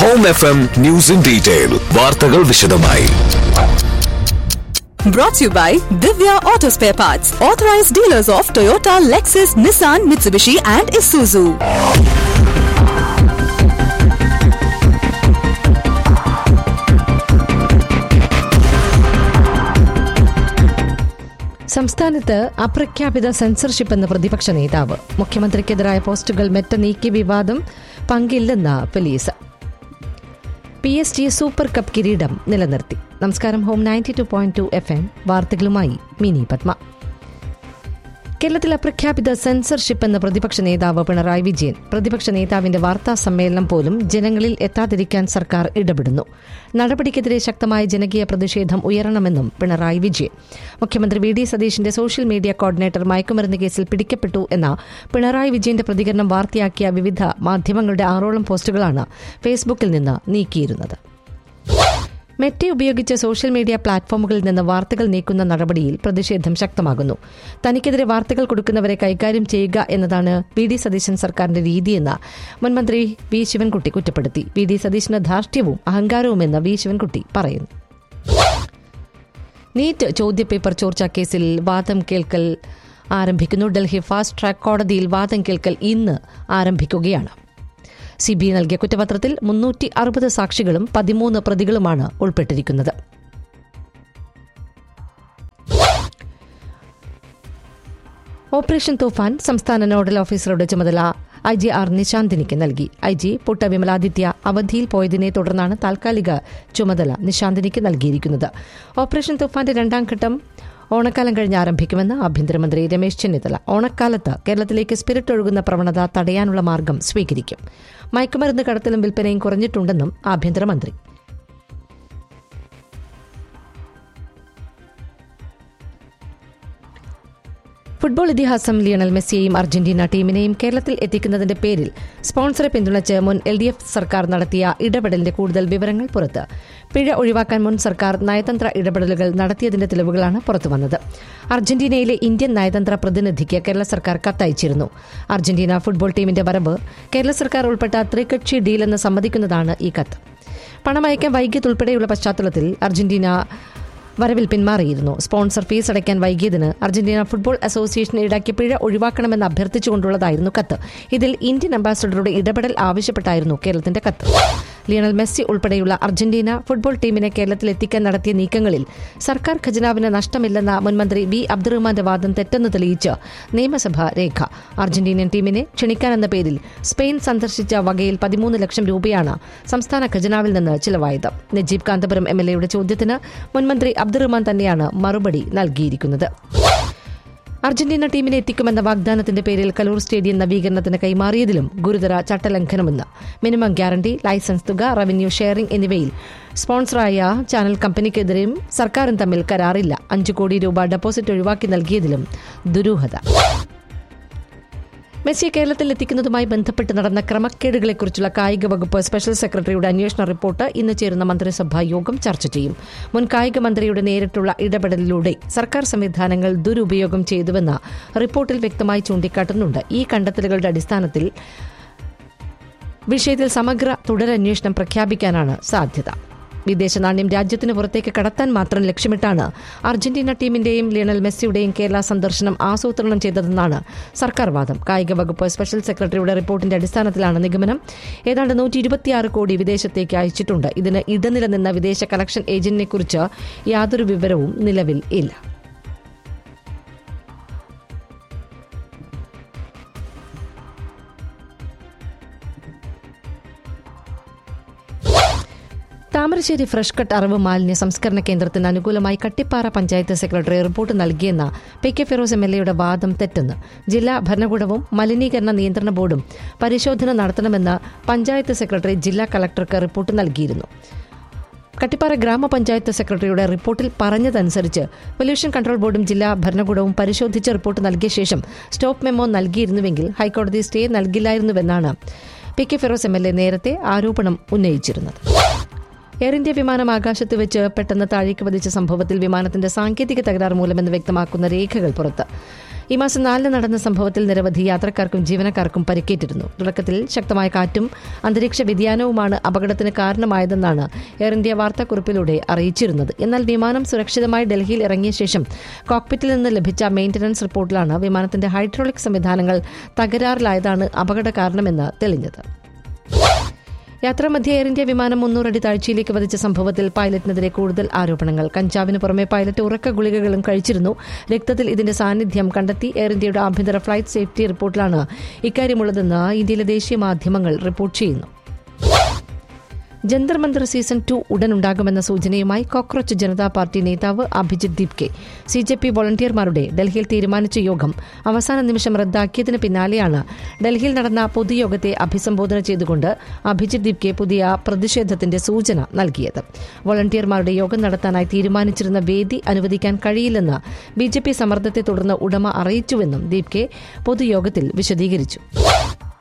Home F M news in detail വാർത്തകൾ വിശദമായി Brought to you by Divya Auto Spare Parts, authorized dealers of Toyota, Lexus, Nissan, Mitsubishi, and Isuzu. സംസ്ഥാനത്ത് അപ്രഖ്യാപിത censorship എന്ന പ്രതിപക്ഷ നേതാവ് മുഖ്യമന്ത്രിക്കെതിരായ പോസ്റ്റുകൾ Meta നീക്കി വിവാദം പങ്കില്ലെന്ന police P S G super cup കിരീടം നിലനിർത്തി നമസ്കാരം home ninety two point two F M വാർത്തകളുമായി മിനി പത്മ കേരളത്തിൽ അപ്രഖ്യാപിത സെൻസർഷിപ്പ് എന്ന പ്രതിപക്ഷ നേതാവ് പിണറായി വിജയൻ പ്രതിപക്ഷ നേതാവിന്റെ വാർത്താ സമ്മേളനം പോലും ജനങ്ങളിൽ എത്താതിരിക്കാൻ സർക്കാർ ഇടപെടുന്നു നടപടിക്കെതിരെ ശക്തമായ ജനകീയ പ്രതിഷേധം ഉയരണമെന്നും പിണറായി വിജയൻ മുഖ്യമന്ത്രി വി ഡി സതീഷിന്റെ സോഷ്യൽ മീഡിയ കോർഡിനേറ്റർ മയക്കുമരുന്ന് കേസിൽ പിടിക്കപ്പെട്ടു എന്ന പിണറായി വിജയന്റെ പ്രതികരണം വാർത്തയാക്കിയ വിവിധ മാധ്യമങ്ങളുടെ ആറോളം പോസ്റ്റുകളാണ് ഫേസ്ബുക്കിൽ നിന്ന് നീക്കിയിരുന്നത് മെറ്റ ഉപയോഗിച്ച് സോഷ്യൽ മീഡിയ പ്ലാറ്റ്ഫോമുകളിൽ നിന്ന് വാർത്തകൾ നീക്കുന്ന നടപടിയിൽ പ്രതിഷേധം ശക്തമാകുന്നു തനിക്കെതിരെ വാർത്തകൾ കൊടുക്കുന്നവരെ കൈകാര്യം ചെയ്യുക എന്നതാണ് വി ഡി സതീശൻ സർക്കാരിന്റെ രീതിയെന്ന് മുൻമന്ത്രി വി ശിവൻകുട്ടി കുറ്റപ്പെടുത്തി വി ഡി സതീശന് ധാർഷ്ട്യവും അഹങ്കാരവുമെന്ന് വി ശിവൻകുട്ടി പറയുന്നു നീറ്റ് ചോദ്യപേപ്പർ ചോർച്ചാ കേസിൽ വാദം കേൾക്കൽ ആരംഭിക്കുന്നു ഡൽഹി ഫാസ്റ്റ് ട്രാക്ക് കോടതിയിൽ വാദം കേൾക്കൽ ഇന്ന് ആരംഭിക്കുകയാണ് സി ബി ഐ നൽകിയ കുറ്റപത്രത്തിൽ മുന്നൂറ്റി അറുപത് സാക്ഷികളും പതിമൂന്ന് പ്രതികളുമാണ് ഉൾപ്പെട്ടിരിക്കുന്നത് ഓപ്പറേഷൻ തൂഫാൻ സംസ്ഥാന നോഡൽ ഓഫീസറുടെ ചുമതല ഐ ജി ആർ നിശാന്തിനിക്ക് നൽകി ഐ ജി പുട്ട വിമലാദിത്യ അവധിയിൽ പോയതിനെ തുടർന്നാണ് താൽക്കാലിക ചുമതല നിശാന്തിനിക്ക് നൽകിയിരിക്കുന്നത് ഓപ്പറേഷൻ തൂഫാന്റെ രണ്ടാം ഘട്ടം ഓണക്കാലം കഴിഞ്ഞ് ആരംഭിക്കുമെന്ന് ആഭ്യന്തരമന്ത്രി രമേശ് ചെന്നിത്തല ഓണക്കാലത്ത് കേരളത്തിലേക്ക് സ്പിരിറ്റ് ഒഴുകുന്ന പ്രവണത തടയാനുള്ള മാർഗം സ്വീകരിക്കും മയക്കുമരുന്ന് കടത്തലും വിൽപ്പനയും കുറഞ്ഞിട്ടുണ്ടെന്നും ആഭ്യന്തരമന്ത്രി ഫുട്ബോൾ ഇതിഹാസം ലിയണൽ മെസ്സിയെയും അർജന്റീന ടീമിനെയും കേരളത്തിൽ എത്തിക്കുന്നതിന്റെ പേരിൽ സ്പോൺസറെ പിന്തുണച്ച് മുൻ എൽ ഡി എഫ് സർക്കാർ നടത്തിയ ഇടപെടലിന്റെ കൂടുതൽ വിവരങ്ങൾ പുറത്ത് പിഴ ഒഴിവാക്കാൻ മുൻ സർക്കാർ നയതന്ത്ര ഇടപെടലുകൾ നടത്തിയതിന്റെ തെളിവുകളാണ് പുറത്തുവന്നത് അർജന്റീനയിലെ ഇന്ത്യൻ നയതന്ത്ര പ്രതിനിധിക്ക് കേരള സർക്കാർ കത്തയച്ചിരുന്നു അർജന്റീന ഫുട്ബോൾ ടീമിന്റെ വരവ് കേരള സർക്കാർ ഉൾപ്പെട്ട ത്രികക്ഷി ഡീലെന്ന് സമ്മതിക്കുന്നതാണ് ഈ കത്ത് പണമയക്കാൻ വൈകിയതുൾപ്പെടെയുള്ള പശ്ചാത്തലത്തിൽ അർജന്റീന വരവിൽ പിന്മാറിയിരുന്നു സ്പോൺസർ ഫീസ് അടയ്ക്കാൻ വൈകിയതിന് അർജന്റീന ഫുട്ബോൾ അസോസിയേഷൻ ഈടാക്കിയ പിഴ ഒഴിവാക്കണമെന്ന് അഭ്യർത്ഥിച്ചുകൊണ്ടുള്ളതായിരുന്നു കത്ത് ഇതിൽ ഇന്ത്യൻ അംബാസഡറുടെ ഇടപെടൽ ആവശ്യപ്പെട്ടായിരുന്നു കേരളത്തിന്റെ കത്ത് ലിയണൽ മെസ്സി ഉൾപ്പെടെയുള്ള അർജന്റീന ഫുട്ബോൾ ടീമിനെ കേരളത്തിൽ എത്തിക്കാൻ നടത്തിയ നീക്കങ്ങളിൽ സർക്കാർ ഖജനാവിന് നഷ്ടമില്ലെന്ന മുൻമന്ത്രി വി അബ്ദുറഹ്മാന്റെ വാദം തെറ്റെന്ന് തെളിയിച്ച് നിയമസഭ രേഖ അർജന്റീനിയൻ ടീമിനെ ക്ഷണിക്കാനെന്ന പേരിൽ സ്പെയിൻ സന്ദർശിച്ച വകയിൽ പതിമൂന്ന് ലക്ഷം രൂപയാണ് സംസ്ഥാന ഖജനാവിൽ നിന്ന് ചിലവായത് നജീബ് കാന്തപുരം എം എൽ എയുടെ ചോദ്യത്തിന് മുൻമന്ത്രി അബ്ദുറഹ്മാൻ തന്നെയാണ് മറുപടി നൽകിയിരിക്കുന്നത് അർജന്റീന ടീമിനെ എത്തിക്കുമെന്ന വാഗ്ദാനത്തിന്റെ പേരിൽ കലൂർ സ്റ്റേഡിയം നവീകരണത്തിന് കൈമാറിയതിലും ഗുരുതര ചട്ടലംഘനമെന്ന് മിനിമം ഗ്യാരണ്ടി ലൈസൻസ് തുക റവന്യൂ ഷെയറിംഗ് എന്നിവയിൽ സ്പോൺസറായ ചാനൽ കമ്പനിക്കെതിരെയും സർക്കാരും തമ്മിൽ കരാറില്ല അഞ്ചു കോടി രൂപ ഡെപ്പോസിറ്റ് ഒഴിവാക്കി നൽകിയതിലും ദുരൂഹത മെസ്സിയെ കേരളത്തിൽ എത്തിക്കുന്നതുമായി ബന്ധപ്പെട്ട് നടന്ന ക്രമക്കേടുകളെക്കുറിച്ചുള്ള കായിക വകുപ്പ് സ്പെഷ്യൽ സെക്രട്ടറിയുടെ അന്വേഷണ റിപ്പോർട്ട് ഇന്ന് ചേരുന്ന മന്ത്രിസഭാ യോഗം ചർച്ച ചെയ്യും മുൻ കായിക മന്ത്രിയുടെ നേരിട്ടുള്ള ഇടപെടലിലൂടെ സർക്കാർ സംവിധാനങ്ങൾ ദുരുപയോഗം ചെയ്തുവെന്ന റിപ്പോർട്ടിൽ വ്യക്തമായി ചൂണ്ടിക്കാട്ടുന്നുണ്ട് ഈ കണ്ടെത്തലുകളുടെ അടിസ്ഥാനത്തിൽ വിഷയത്തിൽ സമഗ്ര തുടരന്വേഷണം പ്രഖ്യാപിക്കാനാണ് സാധ്യത വിദേശ നാണ്യം രാജ്യത്തിന് പുറത്തേക്ക് കടത്താൻ മാത്രം ലക്ഷ്യമിട്ടാണ് അർജന്റീന ടീമിന്റെയും ലിയണൽ മെസ്സിയുടെയും കേരള സന്ദർശനം ആസൂത്രണം ചെയ്തതെന്നാണ് സർക്കാർ വാദം കായിക വകുപ്പ് സ്പെഷ്യൽ സെക്രട്ടറിയുടെ റിപ്പോർട്ടിന്റെ അടിസ്ഥാനത്തിലാണ് നിഗമനം ഏതാണ്ട് നൂറ്റി ഇരുപത്തിയാറ് കോടി വിദേശത്തേക്ക് അയച്ചിട്ടുണ്ട് ഇതിന് ഇടനില നിന്ന വിദേശ കളക്ഷൻ ഏജന്റിനെക്കുറിച്ച് യാതൊരു വിവരവും നിലവിൽ ഇല്ല താമരശ്ശേരി ഫ്രഷ് കട്ട് അറിവ് മാലിന്യ സംസ്കരണ കേന്ദ്രത്തിന് അനുകൂലമായി കട്ടിപ്പാറ പഞ്ചായത്ത് സെക്രട്ടറി റിപ്പോർട്ട് നൽകിയെന്ന P K Firoz M L എയുടെ വാദം തെറ്റെന്ന് ജില്ലാ ഭരണകൂടവും മലിനീകരണ നിയന്ത്രണ ബോർഡും പരിശോധന നടത്തണമെന്ന് പഞ്ചായത്ത് സെക്രട്ടറി ജില്ലാ കളക്ടർക്ക് റിപ്പോർട്ട് നൽകിയിരുന്നു കട്ടിപ്പാറ ഗ്രാമപഞ്ചായത്ത് സെക്രട്ടറിയുടെ റിപ്പോർട്ടിൽ പറഞ്ഞതനുസരിച്ച് പൊല്യൂഷൻ കൺട്രോൾ ബോർഡും ജില്ലാ ഭരണകൂടവും പരിശോധിച്ച് റിപ്പോർട്ട് നൽകിയ ശേഷം സ്റ്റോപ്പ് മെമ്മോ നൽകിയിരുന്നുവെങ്കിൽ ഹൈക്കോടതി സ്റ്റേ നൽകില്ലായിരുന്നുവെന്നാണ് P K Firoz M L A നേരത്തെ ആരോപണം ഉന്നയിച്ചിരുന്നത് എയർ ഇന്ത്യ വിമാനം ആകാശത്ത് വെച്ച് പെട്ടെന്ന് താഴേക്ക് പതിച്ച സംഭവത്തിൽ വിമാനത്തിന്റെ സാങ്കേതിക തകരാർ മൂലമെന്ന് വ്യക്തമാക്കുന്ന രേഖകൾ പുറത്ത് ഈ മാസം നാലിന് നടന്ന സംഭവത്തിൽ നിരവധി യാത്രക്കാർക്കും ജീവനക്കാർക്കും പരിക്കേറ്റിരുന്നു തുടക്കത്തിൽ ശക്തമായ കാറ്റും അന്തരീക്ഷ വ്യതിയാനവുമാണ് അപകടത്തിന് കാരണമായതെന്നാണ് എയർ ഇന്ത്യ വാർത്താക്കുറിപ്പിലൂടെ അറിയിച്ചിരുന്നത് എന്നാൽ വിമാനം സുരക്ഷിതമായി ഡൽഹിയിൽ ഇറങ്ങിയ ശേഷം കോക്പിറ്റിൽ നിന്ന് ലഭിച്ച മെയിന്റനൻസ് റിപ്പോർട്ടിലാണ് വിമാനത്തിന്റെ ഹൈഡ്രോളിക് സംവിധാനങ്ങൾ തകരാറിലായതാണ് അപകട കാരണമെന്ന് തെളിഞ്ഞത് യാത്രാമധ്യ എയർ ഇന്ത്യ വിമാനം മുന്നൂറടി താഴ്ചയിലേക്ക് വധിച്ച സംഭവത്തിൽ പൈലറ്റിനെതിരെ കൂടുതൽ ആരോപണങ്ങൾ കഞ്ചാവിന് പുറമെ പൈലറ്റ് ഉറക്ക ഗുളികകളും കഴിച്ചിരുന്നു രക്തത്തിൽ ഇതിന്റെ സാന്നിധ്യം കണ്ടെത്തി എയർ ഇന്ത്യയുടെ ആഭ്യന്തര ഫ്ലൈറ്റ് സേഫ്റ്റി റിപ്പോർട്ടിലാണ് ഇക്കാര്യമുള്ളതെന്ന് ഇന്ത്യയിലെ ദേശീയ മാധ്യമങ്ങൾ റിപ്പോർട്ട് ചെയ്യുന്നു ജന്തർ മന്ദർ സീസൺ ടു ഉടൻ ഉണ്ടാകുമെന്ന സൂചനയുമായി കോക്രോച്ച് ജനതാ പാർട്ടി നേതാവ് Abhijit Dipke C J P വോളണ്ടിയർമാരുടെ ഡൽഹിയിൽ തീരുമാനിച്ച യോഗം അവസാന നിമിഷം റദ്ദാക്കിയതിന് പിന്നാലെയാണ് ഡൽഹിയിൽ നടന്ന പൊതുയോഗത്തെ അഭിസംബോധന ചെയ്തുകൊണ്ട് അഭിജിത് ദീപ്കെ പുതിയ പ്രതിഷേധത്തിന്റെ സൂചന നൽകിയത് വോളണ്ടിയർമാരുടെ യോഗം നടത്താനായി തീരുമാനിച്ചിരുന്ന വേദി അനുവദിക്കാൻ കഴിയില്ലെന്ന് ബി ജെ പി സമ്മർദ്ദത്തെ തുടർന്ന് ഉടമ അറിയിച്ചുവെന്നും ദീപ്കെ പൊതുയോഗത്തിൽ വിശദീകരിച്ചു